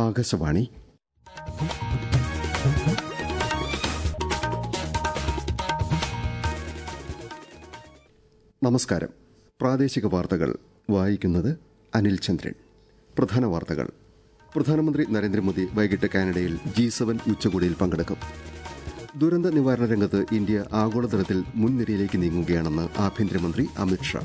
ആകാശവാണി നമസ്കാരം പ്രാദേശിക വാർത്തകൾ വായിക്കുന്നത് അനിൽ ചന്ദ്രൻ പ്രധാന വാർത്തകൾ പ്രധാനമന്ത്രി നരേന്ദ്രമോദി വൈകിട്ട് കാനഡയിൽ ജി സെവൻ ഉച്ചകോടിയിൽ പങ്കെടുക്കും ദുരന്ത നിവാരണ രംഗത്ത് ഇന്ത്യ ആഗോളതലത്തിൽ മുൻനിരയിലേക്ക് നീങ്ങുകയാണെന്ന് ആഭ്യന്തരമന്ത്രി അമിത്ഷാ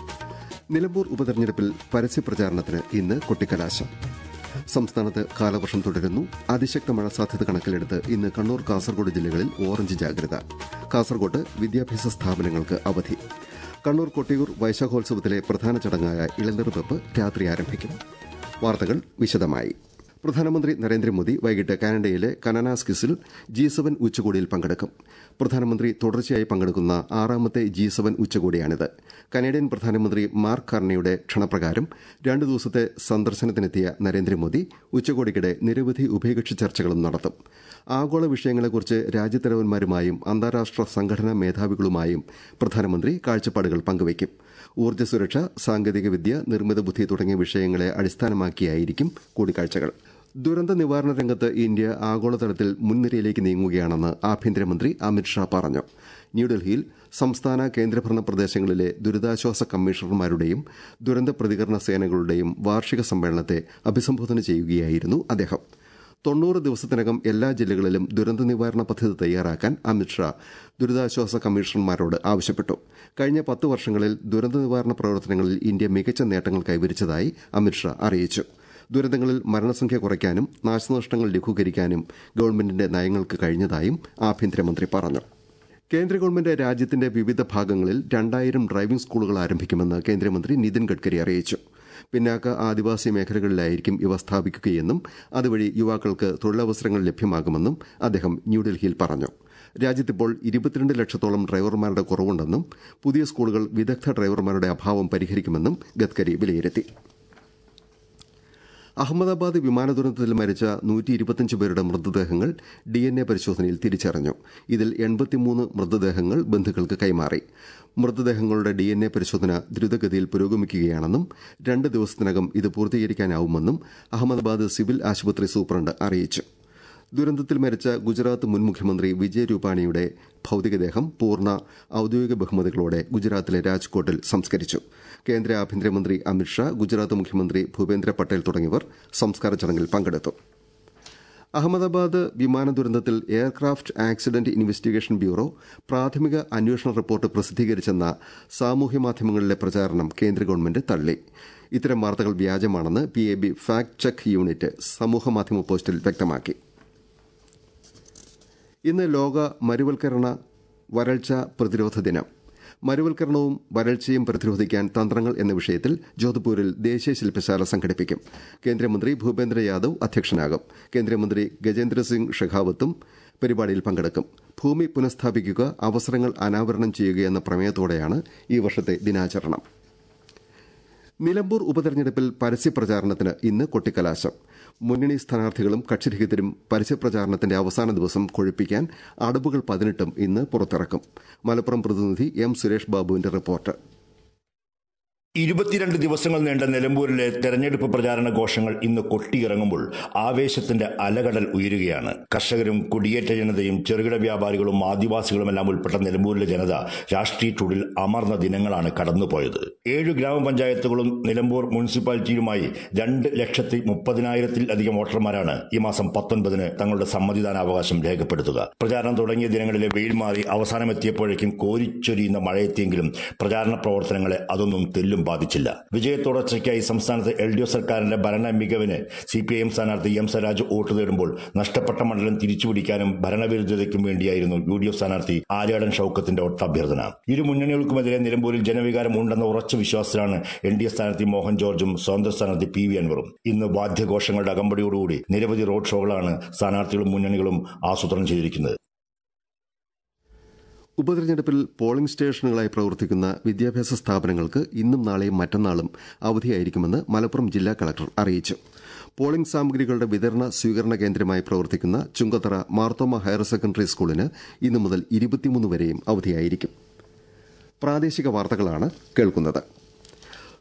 നിലമ്പൂർ ഉപതെരഞ്ഞെടുപ്പിൽ പരസ്യപ്രചാരണത്തിന് ഇന്ന് കൊട്ടിക്കലാശം സംസ്ഥാനത്ത് കാലവർഷം തുടരുന്നു അതിശക്ത മഴ സാധ്യത കണക്കിലെടുത്ത് ഇന്ന് കണ്ണൂർ കാസർഗോഡ് ജില്ലകളിൽ ഓറഞ്ച് ജാഗ്രത കാസർഗോഡ് വിദ്യാഭ്യാസ സ്ഥാപനങ്ങൾക്ക് അവധി കണ്ണൂർ കൊട്ടിയൂർ വൈശാഖോത്സവത്തിലെ പ്രധാന ചടങ്ങായ ഇളനീർവെപ്പ് രാത്രി ആരംഭിക്കും വാർത്തകൾ വിശദമായി പ്രധാനമന്ത്രി നരേന്ദ്രമോദി വൈകിട്ട് കാനഡയിലെ കനനാസ്കിസിൽ ജി സെവൻ ഉച്ചകോടിയിൽ പങ്കെടുക്കും പ്രധാനമന്ത്രി തുടർച്ചയായി പങ്കെടുക്കുന്ന ആറാമത്തെ ജി സെവൻ ഉച്ചകോടിയാണിത് കനേഡിയൻ പ്രധാനമന്ത്രി മാർക്ക് കാർണിയുടെ ക്ഷണപ്രകാരം രണ്ടു ദിവസത്തെ സന്ദർശനത്തിനെത്തിയ നരേന്ദ്രമോദി ഉച്ചകോടിക്കിടെ നിരവധി ഉഭയകക്ഷി ചർച്ചകളും നടത്തും ആഗോള വിഷയങ്ങളെക്കുറിച്ച് രാജ്യത്തലവന്മാരുമായും അന്താരാഷ്ട്ര സംഘടനാ മേധാവികളുമായും പ്രധാനമന്ത്രി കാഴ്ചപ്പാടുകൾ പങ്കുവയ്ക്കും ഊർജ്ജ സുരക്ഷ സാങ്കേതികവിദ്യ നിർമ്മിത ബുദ്ധി തുടങ്ങിയ വിഷയങ്ങളെ അടിസ്ഥാനമാക്കിയായിരിക്കും കൂടിക്കാഴ്ചകൾ ദുരന്ത നിവാരണ രംഗത്ത് ഇന്ത്യ ആഗോളതലത്തിൽ മുൻനിരയിലേക്ക് നീങ്ങുകയാണെന്ന് ആഭ്യന്തരമന്ത്രി അമിത്ഷാ പറഞ്ഞു ന്യൂഡൽഹിയിൽ സംസ്ഥാന കേന്ദ്രഭരണ പ്രദേശങ്ങളിലെ ദുരിതാശ്വാസ കമ്മീഷണർമാരുടെയും ദുരന്ത പ്രതികരണ സേനകളുടെയും വാർഷിക സമ്മേളനത്തെ അഭിസംബോധന ചെയ്യുകയായിരുന്നു അദ്ദേഹം തൊണ്ണൂറ് ദിവസത്തിനകം എല്ലാ ജില്ലകളിലും ദുരന്ത നിവാരണ പദ്ധതി തയ്യാറാക്കാൻ അമിത്ഷാ ദുരിതാശ്വാസ കമ്മീഷണർമാരോട് ആവശ്യപ്പെട്ടു കഴിഞ്ഞ പത്ത് വർഷങ്ങളിൽ ദുരന്ത നിവാരണ പ്രവർത്തനങ്ങളിൽ ഇന്ത്യ മികച്ച നേട്ടങ്ങൾ കൈവരിച്ചതായി അമിത്ഷാ അറിയിച്ചു ദുരന്തങ്ങളിൽ മരണസംഖ്യ കുറയ്ക്കാനും നാശനഷ്ടങ്ങൾ ലഘൂകരിക്കാനും ഗവൺമെന്റിന്റെ നയങ്ങൾക്ക് കഴിഞ്ഞതായും ആഭ്യന്തരമന്ത്രി പറഞ്ഞു കേന്ദ്ര ഗവൺമെന്റ് രാജ്യത്തിന്റെ വിവിധ ഭാഗങ്ങളിൽ രണ്ടായിരം ഡ്രൈവിംഗ് സ്കൂളുകൾ ആരംഭിക്കുമെന്ന് കേന്ദ്രമന്ത്രി നിതിൻ ഗഡ്കരി അറിയിച്ചു പിന്നാക്ക ആദിവാസി മേഖലകളിലായിരിക്കും ഇവ സ്ഥാപിക്കുകയെന്നും അതുവഴി യുവാക്കൾക്ക് തൊഴിലവസരങ്ങൾ ലഭ്യമാകുമെന്നും അദ്ദേഹം ന്യൂഡൽഹിയിൽ പറഞ്ഞു രാജ്യത്തിപ്പോൾ ഇരുപത്തിരണ്ട് ലക്ഷത്തോളം ഡ്രൈവർമാരുടെ കുറവുണ്ടെന്നും പുതിയ സ്കൂളുകൾ വിദഗ്ധ ഡ്രൈവർമാരുടെ അഭാവം പരിഹരിക്കുമെന്നും ഗഡ്കരി വിലയിരുത്തി അഹമ്മദാബാദ് വിമാന ദുരന്തത്തിൽ മരിച്ച നൂറ്റി ഇരുപത്തിയഞ്ച് പേരുടെ മൃതദേഹങ്ങൾ ഡി എൻ എ പരിശോധനയിൽ തിരിച്ചറിഞ്ഞു ഇതിൽ എൺപത്തിമൂന്ന് മൃതദേഹങ്ങൾ ബന്ധുക്കൾക്ക് കൈമാറി മൃതദേഹങ്ങളുടെ ഡി എൻ എ പരിശോധന ദ്രുതഗതിയിൽ പുരോഗമിക്കുകയാണെന്നും രണ്ട് ദിവസത്തിനകം ഇത് പൂർത്തീകരിക്കാനാവുമെന്നും അഹമ്മദാബാദ് സിവിൽ ആശുപത്രി സൂപ്രണ്ട് അറിയിച്ചു ദുരന്തത്തിൽ മരിച്ച ഗുജറാത്ത് മുൻ മുഖ്യമന്ത്രി വിജയ് രൂപാണിയുടെ ഭൌതികദേഹം പൂർണ്ണ ഔദ്യോഗിക ബഹുമതികളോടെ ഗുജറാത്തിലെ രാജ്കോട്ടിൽ സംസ്കരിച്ചു കേന്ദ്ര ആഭ്യന്തരമന്ത്രി അമിത്ഷാ ഗുജറാത്ത് മുഖ്യമന്ത്രി ഭൂപേന്ദ്ര പട്ടേൽ തുടങ്ങിയവർ സംസ്കാര ചടങ്ങിൽ പങ്കെടുത്തു അഹമ്മദാബാദ് വിമാന ദുരന്തത്തിൽ എയർക്രാഫ്റ്റ് ആക്സിഡന്റ് ഇൻവെസ്റ്റിഗേഷൻ ബ്യൂറോ പ്രാഥമിക അന്വേഷണ റിപ്പോർട്ട് പ്രസിദ്ധീകരിച്ചെന്ന സാമൂഹ്യ മാധ്യമങ്ങളിലെ പ്രചാരണം കേന്ദ്ര ഗവൺമെന്റ് തള്ളി ഇത്തരം വാർത്തകൾ വ്യാജമാണെന്ന് P A B fact check unit സമൂഹമാധ്യമ പോസ്റ്റിൽ വ്യക്തമാക്കി ഇന്ന് ലോക മരുവൽക്കരണ വരൾച്ച പ്രതിരോധ ദിനം മരുവൽക്കരണവും വരൾച്ചയും പ്രതിരോധിക്കാൻ തന്ത്രങ്ങൾ എന്ന വിഷയത്തിൽ ജോധ്പൂരിൽ ദേശീയ ശില്പശാല സംഘടിപ്പിക്കും കേന്ദ്രമന്ത്രി ഭൂപേന്ദ്ര യാദവ് അധ്യക്ഷനാകും കേന്ദ്രമന്ത്രി ഗജേന്ദ്ര സിംഗ് ഷെഖാവത്തും പരിപാടിയിൽ പങ്കെടുക്കും ഭൂമി പുനഃസ്ഥാപിക്കുക അവസരങ്ങൾ അനാവരണം ചെയ്യുകയെന്ന പ്രമേയത്തോടെയാണ് ഈ വർഷത്തെ ദിനാചരണം നിലമ്പൂർ ഉപതെരഞ്ഞെടുപ്പിൽ പരസ്യപ്രചാരണത്തിന് ഇന്ന് കൊട്ടിക്കലാശം മുന്നണി സ്ഥാനാർത്ഥികളും കക്ഷിരഹിതരും പരസ്യപ്രചാരണത്തിന്റെ അവസാന ദിവസം കൊഴുപ്പിക്കാൻ അടവുകൾ പതിനെട്ടും ഇന്ന് പുറത്തിറക്കും മലപ്പുറം പ്രതിനിധി എം സുരേഷ് ബാബുവിന്റെ റിപ്പോർട്ട് ഇരുപത്തിരണ്ട് ദിവസങ്ങൾ നീണ്ട നിലമ്പൂരിലെ തെരഞ്ഞെടുപ്പ് പ്രചാരണ ഘോഷങ്ങൾ ഇന്ന് കൊട്ടിയിറങ്ങുമ്പോൾ ആവേശത്തിന്റെ അലകടൽ ഉയരുകയാണ് കർഷകരും കുടിയേറ്റ ജനതയും ചെറുകിട വ്യാപാരികളും ആദിവാസികളുമെല്ലാം ഉൾപ്പെട്ട നിലമ്പൂരിലെ ജനത രാഷ്ട്രീയ ചൂടിൽ അമർന്ന ദിനങ്ങളാണ് കടന്നുപോയത് ഏഴ് ഗ്രാമപഞ്ചായത്തുകളും നിലമ്പൂർ മുനിസിപ്പാലിറ്റിയുമായി രണ്ട് ലക്ഷത്തി മുപ്പതിനായിരത്തിൽ അധികം വോട്ടർമാരാണ് ഈ മാസം പത്തൊൻപതിന് തങ്ങളുടെ സമ്മതിദാനാവകാശം രേഖപ്പെടുത്തുക പ്രചാരണം തുടങ്ങിയ ദിനങ്ങളിലെ വെയിൽ മാറി അവസാനമെത്തിയപ്പോഴേക്കും കോരിച്ചൊരിയുന്ന മഴയെത്തിയെങ്കിലും പ്രചാരണ പ്രവർത്തനങ്ങളെ അതൊന്നും തെല്ലും ബാധിച്ചില്ല വിജയത്തുടർച്ചയ്ക്കായി സംസ്ഥാനത്ത് എൽ ഡി എഫ് സർക്കാരിന്റെ ഭരണ മികവിന് സി പി ഐ എം സ്ഥാനാർത്ഥി എം സ്വരാജ് വോട്ട് തേടുമ്പോൾ നഷ്ടപ്പെട്ട മണ്ഡലം തിരിച്ചുപിടിക്കാനും ഭരണവിരുദ്ധതയ്ക്കും വേണ്ടിയായിരുന്നു യു ഡി എഫ് സ്ഥാനാർത്ഥി ആര്യാടൻ ഷൌക്കത്തിന്റെ ഒട്ടഭ്യർത്ഥന ഇരു മുന്നണികൾക്കുമെതിരെ നിലമ്പൂരിൽ ജനവികാരം ഉണ്ടെന്ന ഉറച്ച വിശ്വാസത്തിലാണ് എൻ ഡി എ സ്ഥാനാർത്ഥി മോഹൻ ജോർജും സ്വതന്ത്ര സ്ഥാനാർത്ഥി പി വി അൻവറും ഇന്ന് വാദ്യഘോഷങ്ങളുടെ അകമ്പടിയോടുകൂടി നിരവധി റോഡ് ഷോകളാണ് സ്ഥാനാർത്ഥികളും മുന്നണികളും ആസൂത്രണം ചെയ്തിരിക്കുന്നത് ഉപതെരഞ്ഞെടുപ്പിൽ പോളിംഗ് സ്റ്റേഷനുകളായി പ്രവർത്തിക്കുന്ന വിദ്യാഭ്യാസ സ്ഥാപനങ്ങൾക്ക് ഇന്നും നാളെയും മറ്റന്നാളും അവധിയായിരിക്കുമെന്ന് മലപ്പുറം ജില്ലാ കളക്ടർ അറിയിച്ചു പോളിംഗ് സാമഗ്രികളുടെ വിതരണ സ്വീകരണ കേന്ദ്രമായി പ്രവർത്തിക്കുന്ന ചുങ്കത്തറ മാർത്തോമ ഹയർ സെക്കൻഡറി സ്കൂളിന് ഇന്നു മുതൽ ഇരുപത്തിമൂന്ന് വരെയും അവധിയായിരിക്കും പ്രാദേശിക വാർത്തകളാണ് കേൾക്കുന്നത്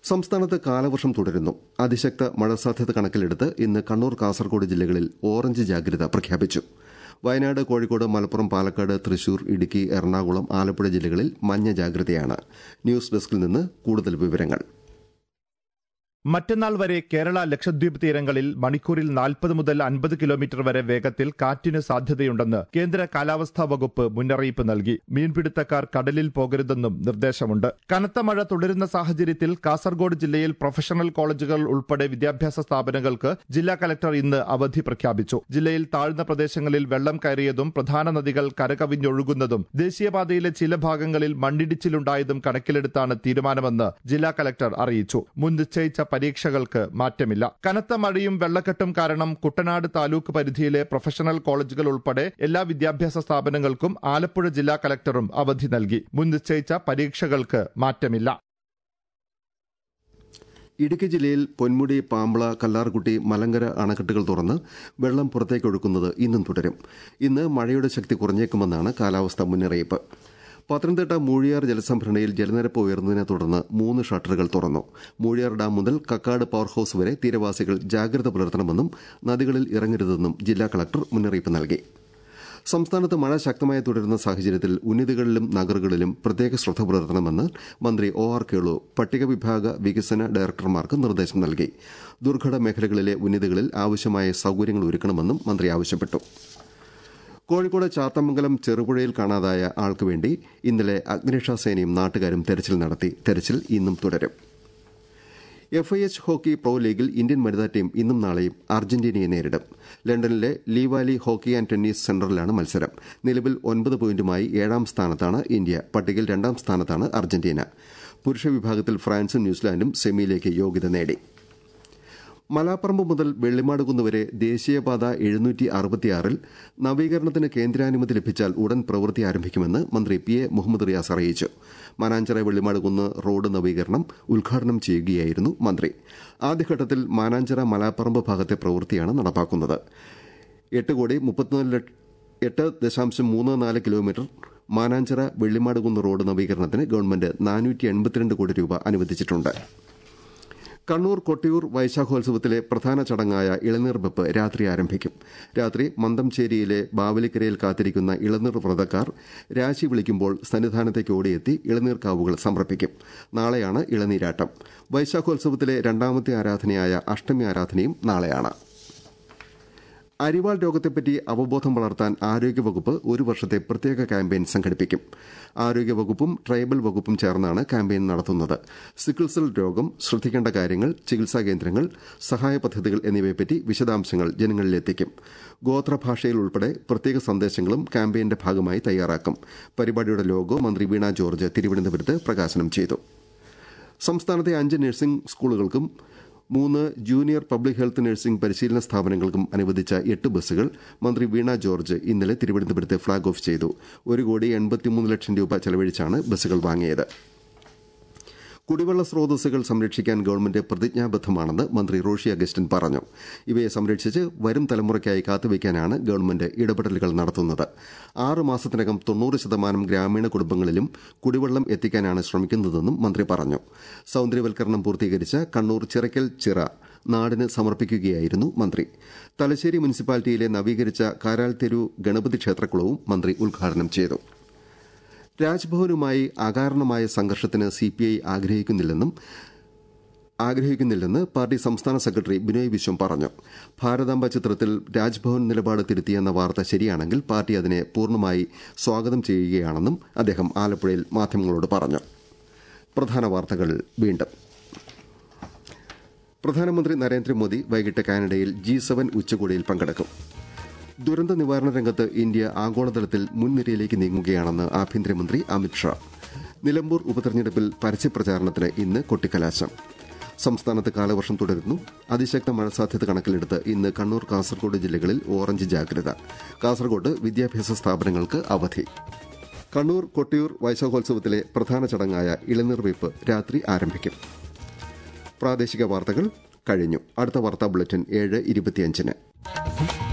സംസ്ഥാനത്ത് കാലവർഷം തുടരുന്നു അതിശക്ത മഴ സാധ്യത കണക്കിലെടുത്ത് ഇന്ന് കണ്ണൂർ കാസർഗോഡ് ജില്ലകളിൽ ഓറഞ്ച് ജാഗ്രത പ്രഖ്യാപിച്ചു വയനാട് കോഴിക്കോട് മലപ്പുറം പാലക്കാട് തൃശൂർ ഇടുക്കി എറണാകുളം ആലപ്പുഴ ജില്ലകളിൽ മഞ്ഞ ജാഗ്രതയാണ് ന്യൂസ് ഡെസ്കിൽ നിന്ന് കൂടുതൽ വിവരങ്ങൾ മറ്റന്നാൾ വരെ കേരള ലക്ഷദ്വീപ് തീരങ്ങളിൽ മണിക്കൂറിൽ നാൽപ്പത് മുതൽ അൻപത് കിലോമീറ്റർ വരെ വേഗത്തിൽ കാറ്റിന് സാധ്യതയുണ്ടെന്ന് കേന്ദ്ര കാലാവസ്ഥാ വകുപ്പ് മുന്നറിയിപ്പ് നൽകി മീൻപിടുത്തക്കാർ കടലിൽ പോകരുതെന്നും നിർദ്ദേശമുണ്ട് കനത്ത മഴ തുടരുന്ന സാഹചര്യത്തിൽ കാസർഗോഡ് ജില്ലയിൽ പ്രൊഫഷണൽ കോളേജുകൾ ഉൾപ്പെടെ വിദ്യാഭ്യാസ സ്ഥാപനങ്ങൾക്ക് ജില്ലാ കലക്ടർ ഇന്ന് അവധി പ്രഖ്യാപിച്ചു ജില്ലയിൽ താഴ്ന്ന പ്രദേശങ്ങളിൽ വെള്ളം കയറിയതും പ്രധാന നദികൾ കരകവിഞ്ഞൊഴുകുന്നതും ദേശീയപാതയിലെ ചില ഭാഗങ്ങളിൽ മണ്ണിടിച്ചിലുണ്ടായതും കണക്കിലെടുത്താണ് തീരുമാനമെന്ന് ജില്ലാ കലക്ടർ അറിയിച്ചു മുൻ നിശ്ചയിച്ച പരീക്ഷകൾക്ക് മാറ്റമില്ല കനത്ത മഴയും വെള്ളക്കെട്ടും കാരണം കുട്ടനാട് താലൂക്ക് പരിധിയിലെ പ്രൊഫഷണൽ കോളേജുകൾ ഉൾപ്പെടെ എല്ലാ വിദ്യാഭ്യാസ സ്ഥാപനങ്ങൾക്കും ആലപ്പുഴ ജില്ലാ കലക്ടറും അവധി നൽകി മുൻ നിശ്ചയിച്ച പരീക്ഷകൾക്ക് മാറ്റമില്ല ഇടുക്കി ജില്ലയിൽ പൊന്മുടി പാമ്പള കല്ലാർകുട്ടി മലങ്കര അണക്കെട്ടുകൾ തുറന്ന് വെള്ളം പുറത്തേക്കൊഴുക്കുന്നത് ഇന്നും തുടരും ഇന്ന് മഴയുടെ ശക്തി കുറഞ്ഞേക്കുമെന്നാണ് കാലാവസ്ഥാ മുന്നറിയിപ്പ് പത്തനംതിട്ട മൂഴിയാർ ജലസംഭരണിയിൽ ജലനിരപ്പ് ഉയർന്നതിനെ തുടർന്ന് മൂന്ന് ഷട്ടറുകൾ തുറന്നു മൂഴിയാർ ഡാം മുതൽ കക്കാട് പവർ ഹൌസ് വരെ തീരവാസികൾ ജാഗ്രത പുലർത്തണമെന്നും നദികളിൽ ഇറങ്ങരുതെന്നും ജില്ലാ കളക്ടർ മുന്നറിയിപ്പ് നൽകി സംസ്ഥാനത്ത് മഴ ശക്തമായി തുടരുന്ന സാഹചര്യത്തിൽ ഉന്നതികളിലും നഗറുകളിലും പ്രത്യേക ശ്രദ്ധ പുലർത്തണമെന്ന് മന്ത്രി ഒ ആർ കേളു പട്ടിക വിഭാഗ വികസന ഡയറക്ടർമാർക്ക് നിർദ്ദേശം നൽകി ദുർഘട മേഖലകളിലെ ഉന്നതികളിൽ ആവശ്യമായ സൌകര്യങ്ങൾ ഒരുക്കണമെന്നും മന്ത്രി ആവശ്യപ്പെട്ടു കോഴിക്കോട് ചാത്തമംഗലം ചെറുപുഴയിൽ കാണാതായ ആൾക്കുവേണ്ടി ഇന്നലെ അഗ്നിരക്ഷാസേനയും നാട്ടുകാരും തെരച്ചിൽ നടത്തി തെരച്ചിൽ ഇന്നും തുടരും F I H hockey pro ലീഗിൽ ഇന്ത്യൻ വനിതാ ടീം ഇന്നും നാളെയും അർജന്റീനയെ നേരിടും ലണ്ടനിലെ ലീവാലി ഹോക്കി ആൻഡ് ടെന്നീസ് സെന്ററിലാണ് മത്സരം നിലവിൽ ഒൻപത് പോയിന്റുമായി ഏഴാം സ്ഥാനത്താണ് ഇന്ത്യ പട്ടികയിൽ രണ്ടാം സ്ഥാനത്താണ് അർജന്റീന പുരുഷ വിഭാഗത്തിൽ ഫ്രാൻസും ന്യൂസിലാൻഡും സെമിയിലേക്ക് യോഗ്യത നേടി മലാപ്പറമ്പ് മുതൽ വെള്ളിമാടുകുന്ന് വരെ ദേശീയപാത എഴുന്നൂറ്റി അറുപത്തിയാറിൽ നവീകരണത്തിന് കേന്ദ്രാനുമതി ലഭിച്ചാൽ ഉടൻ പ്രവൃത്തി ആരംഭിക്കുമെന്ന് മന്ത്രി പി എ മുഹമ്മദ് റിയാസ് അറിയിച്ചു മാനാഞ്ചിറ വെള്ളിമാടുകുന്ന് റോഡ് നവീകരണം ഉദ്ഘാടനം ചെയ്യുകയായിരുന്നു മന്ത്രി ആദ്യഘട്ടത്തിൽ മാനാഞ്ചിറ മലാപ്പറമ്പ് ഭാഗത്തെ പ്രവൃത്തിയാണ് നടപ്പാക്കുന്നത് എട്ട് കോടി മുപ്പത്തിനാല് എട്ട് ദശാംശം മൂന്ന് നാല് കിലോമീറ്റർ മാനാഞ്ചിറ വെള്ളിമാടുകുന്ന് റോഡ് നവീകരണത്തിന് ഗവൺമെന്റ് നാനൂറ്റി എൺപത്തിരണ്ട് കോടി രൂപ അനുവദിച്ചിട്ടുണ്ട് കണ്ണൂർ കൊട്ടിയൂർ വൈശാഖോത്സവത്തിലെ പ്രധാന ചടങ്ങായ ഇളനീർ വെപ്പ് രാത്രി ആരംഭിക്കും രാത്രി മന്ദംചേരിയിലെ ബാവലിക്കരയിൽ കാത്തിരിക്കുന്ന ഇളനീർ വ്രതക്കാർ രാശി വിളിക്കുമ്പോൾ സന്നിധാനത്തേക്ക് ഓടിയെത്തി ഇളനീർ കാവുകൾ സമർപ്പിക്കും നാളെയാണ് ഇളനീരാട്ടം വൈശാഖോത്സവത്തിലെ രണ്ടാമത്തെ ആരാധനയായ അഷ്ടമി ആരാധനയും നാളെയാണ് അരിവാൾ രോഗത്തെപ്പറ്റി അവബോധം വളർത്താൻ ആരോഗ്യവകുപ്പ് ഒരു വർഷത്തെ പ്രത്യേക ക്യാമ്പയിൻ സംഘടിപ്പിക്കും ആരോഗ്യവകുപ്പും ട്രൈബൽ വകുപ്പും ചേർന്നാണ് ക്യാമ്പയിൻ നടത്തുന്നത് സിക്കിൾസെൽ രോഗം ശ്രദ്ധിക്കേണ്ട കാര്യങ്ങൾ ചികിത്സാ കേന്ദ്രങ്ങൾ സഹായ പദ്ധതികൾ എന്നിവയെപ്പറ്റി വിശദാംശങ്ങൾ ജനങ്ങളിലെത്തിക്കും ഗോത്രഭാഷയിൽ ഉൾപ്പെടെ പ്രത്യേക സന്ദേശങ്ങളും ക്യാമ്പയിന്റെ ഭാഗമായി തയ്യാറാക്കും പരിപാടിയുടെ ലോഗോ മന്ത്രി വീണ ജോർജ് തിരുവനന്തപുരത്ത് പ്രകാശനം ചെയ്തു സംസ്ഥാനത്തെ അഞ്ച് നഴ്സിംഗ് സ്കൂളുകൾക്കും മൂന്ന് ജൂനിയർ പബ്ലിക് ഹെൽത്ത് നഴ്സിംഗ് പരിശീലന സ്ഥാപനങ്ങൾക്കും അനുവദിച്ച എട്ട് ബസ്സുകൾ മന്ത്രി വീണ ജോർജ് ഇന്നലെ തിരുവനന്തപുരത്ത് ഫ്ളാഗ് ഓഫ് ചെയ്തു ഒരു കോടി എൺപത്തിമൂന്ന് ലക്ഷം രൂപ ചെലവഴിച്ചാണ് ബസ്സുകൾ വാങ്ങിയത് കുടിവെള്ള സ്രോതസ്സുകൾ സംരക്ഷിക്കാൻ ഗവൺമെന്റ് പ്രതിജ്ഞാബദ്ധമാണെന്ന് മന്ത്രി റോഷി അഗസ്റ്റിൻ പറഞ്ഞു ഇവയെ സംരക്ഷിച്ച് വരും തലമുറയ്ക്കായി കാത്തുവയ്ക്കാനാണ് ഗവൺമെന്റ് ഇടപെടലുകൾ നടത്തുന്നത് ആറ് മാസത്തിനകം തൊണ്ണൂറ് ശതമാനം ഗ്രാമീണ കുടുംബങ്ങളിലും കുടിവെള്ളം എത്തിക്കാനാണ് ശ്രമിക്കുന്നതെന്നും മന്ത്രി പറഞ്ഞു സൌന്ദര്യവൽക്കരണം പൂർത്തീകരിച്ച കണ്ണൂർ ചിറക്കൽ ചിറ നാടിന് സമർപ്പിക്കുകയായിരുന്നു മന്ത്രി തലശ്ശേരി മുനിസിപ്പാലിറ്റിയിലെ നവീകരിച്ച കാരാൽ തെരു ഗണപതി ക്ഷേത്രക്കുളവും മന്ത്രി ഉദ്ഘാടനം ചെയ്തു രാജ്ഭവനുമായി അകാരണമായ സംഘർഷത്തിന് സിപിഐ ആഗ്രഹിക്കുന്നില്ലെന്നും ആഗ്രഹിക്കുന്നില്ലെന്ന് പാർട്ടി സംസ്ഥാന സെക്രട്ടറി ബിനോയ് വിശ്വം പറഞ്ഞു ഭാരതാംബ ചിത്രത്തിൽ രാജ്ഭവൻ നിലപാട് തിരുത്തിയെന്ന വാർത്ത ശരിയാണെങ്കിൽ പാർട്ടി അതിനെ പൂർണ്ണമായി സ്വാഗതം ചെയ്യുകയാണെന്നും അദ്ദേഹം ആലപ്പുഴയിൽ മാധ്യമങ്ങളോട് പറഞ്ഞു പ്രധാന വാർത്തകൾ വീണ്ടും പ്രധാനമന്ത്രി നരേന്ദ്രമോദി വൈകിട്ട് കാനഡയിൽ ജി സെവൻ ഉച്ചകോടിയിൽ പങ്കെടുക്കും ദുരന്ത നിവാരണ രംഗത്ത് ഇന്ത്യ ആഗോളതലത്തിൽ മുൻനിരയിലേക്ക് നീങ്ങുകയാണെന്ന് ആഭ്യന്തരമന്ത്രി അമിത്ഷാ നിലമ്പൂർ ഉപതെരഞ്ഞെടുപ്പിൽ പരസ്യപ്രചാരണത്തിന് ഇന്ന് കൊട്ടിക്കലാശം സംസ്ഥാനത്ത് കാലവർഷം തുടരുന്നു അതിശക്ത മഴ സാധ്യത കണക്കിലെടുത്ത് ഇന്ന് കണ്ണൂർ കാസർഗോഡ് ജില്ലകളിൽ ഓറഞ്ച് ജാഗ്രത കാസർഗോഡ് വിദ്യാഭ്യാസ സ്ഥാപനങ്ങൾക്ക് അവധി കണ്ണൂർ കൊട്ടിയൂർ വൈശാഖോത്സവത്തിലെ പ്രധാന ചടങ്ങായ ഇളനീർ വെയ്പ് രാത്രി ആരംഭിക്കും പ്രാദേശിക വാർത്തകൾ കഴിഞ്ഞു അടുത്ത വാർത്താ ബുള്ളറ്റിൻ ഏഴ് ഇരുപത്തിയഞ്ചിന്